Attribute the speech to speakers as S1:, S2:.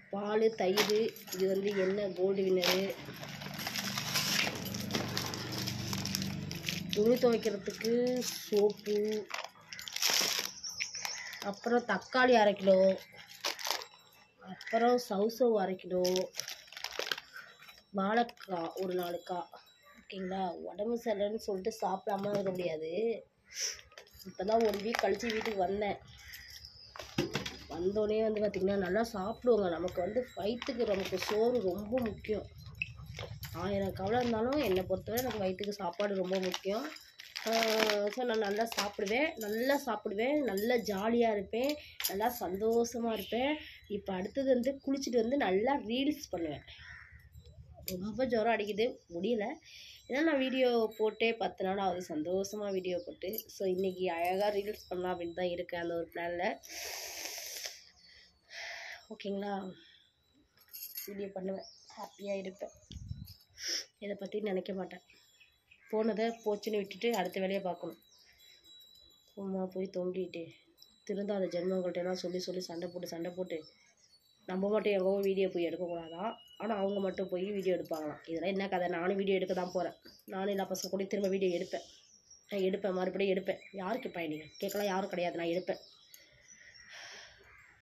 S1: பால் தயிர் இது வந்து எண்ணெய் கோல்டு வின்னரு துணி துவைக்கிறதுக்கு சோப்பு அப்புறம் தக்காளி அரை கிலோ அப்புறம் சவுசவு அரை கிலோ வாழைக்காய் ஒரு நாலு காய் ஓகேங்களா உடம்பு சரியில்லைன்னு சொல்லிட்டு சாப்பிடாம இருக்க முடியாது இப்போ தான் ஒன் வீக் கழிச்சு வீட்டுக்கு வந்தேன் வந்தோடனே வந்து பார்த்திங்கன்னா நல்லா சாப்பிடுவோங்க நமக்கு வந்து வயிற்றுக்கு நமக்கு சோறு ரொம்ப முக்கியம் ஆயிரம் கவலை இருந்தாலும் என்னை பொறுத்தவரை எனக்கு வயிற்றுக்கு சாப்பாடு ரொம்ப முக்கியம் ஸோ நான் நல்லா சாப்பிடுவேன் நல்லா சாப்பிடுவேன் நல்லா ஜாலியாக இருப்பேன் நல்லா சந்தோஷமாக இருப்பேன் இப்போ அடுத்தது வந்து குளிச்சுட்டு வந்து நல்லா ரீல்ஸ் பண்ணுவேன் ரொம்ப ஜுரம் அடிக்குது முடியல ஏன்னா நான் வீடியோ போட்டே பத்து நாள் ஆகுது சந்தோஷமாக வீடியோ போட்டு ஸோ இன்றைக்கி அழகாக ரீல்ஸ் பண்ணலாம் அப்படின்னு தான் இருக்கேன் அந்த ஒரு பிளானில் ஓகேங்களா வீடியோ பண்ணுவேன் ஹாப்பியாக இருப்பேன் இதை பற்றி நினைக்க மாட்டேன் போனதை போச்சுன்னு விட்டுட்டு அடுத்த வேலையை பார்க்கணும் சும்மா போய் தொங்கிட்டு திருந்தாத ஜென்மங்கள்ட்டெல்லாம் சொல்லி சொல்லி சண்டை போட்டு சண்டை போட்டு நம்ம மட்டும் எங்கோ வீடியோ போய் எடுக்கக்கூடாதான் ஆனால் அவங்க மட்டும் போய் வீடியோ எடுப்பாங்களாம் இதெல்லாம் என்ன கதை நானும் வீடியோ எடுக்க தான் போகிறேன் நானும் எல்லா பசங்க கூட திரும்ப வீடியோ எடுப்பேன் நான் எடுப்பேன் மறுபடியும் எடுப்பேன் யாருக்கு பயணிங்க கேட்கலாம் யாரும் கிடையாது நான் எடுப்பேன்